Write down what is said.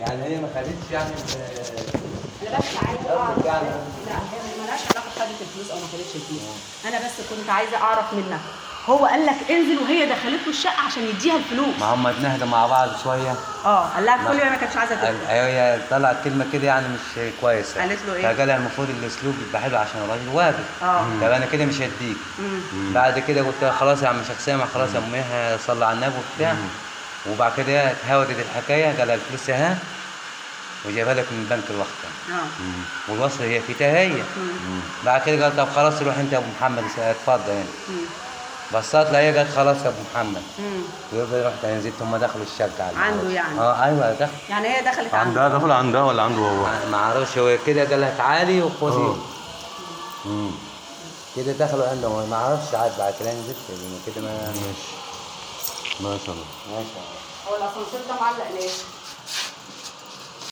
يعني هي ما خدتش يعني انا بس عايزه قصدك اعرف يعني؟ لا هي مالهاش علاقه خدت الفلوس او ما خدتش الفلوس انا بس كنت عايزه اعرف منك هو قال لك انزل وهي دخلت له الشقه عشان يديها الفلوس ما هم اتنهدوا مع بعض شويه اه قال لها ما- كل ما كانتش عايزه قال- تدخل هي طلعت كلمه كده يعني مش كويسه قالت له إيه؟ فقال لها المفروض الاسلوب يبقى حلو عشان الراجل واقف اه. طب انا كده مش هديك مم. بعد كده قلت لها خلاص يا عم شيخ سامح خلاص يا امي صلى على النبي وبتاع وبعد كده اتهاودت الحكايه قال لها الفلوس اهي وجابها لك من البنك الوقت اه والوصل هي في هي مم. بعد كده قال طب خلاص روح انت يا ابو محمد اتفضل هنا مم. بصيت لها قالت خلاص يا ابو محمد مم. ويبقى رحت انا نزلت هم دخلوا الشقه على عنده العروس. يعني. اه ايوه دخل يعني هي دخلت عندها عنده دخل عندها ولا عنده هو؟ ما اعرفش هو كده قال لها تعالي وخذي اه. مم. كده دخلوا عندهم ما اعرفش عاد بعد كده نزلت يعني كده ما ماشي ما شاء الله ماشي هو الاسانسير ده معلق ليه؟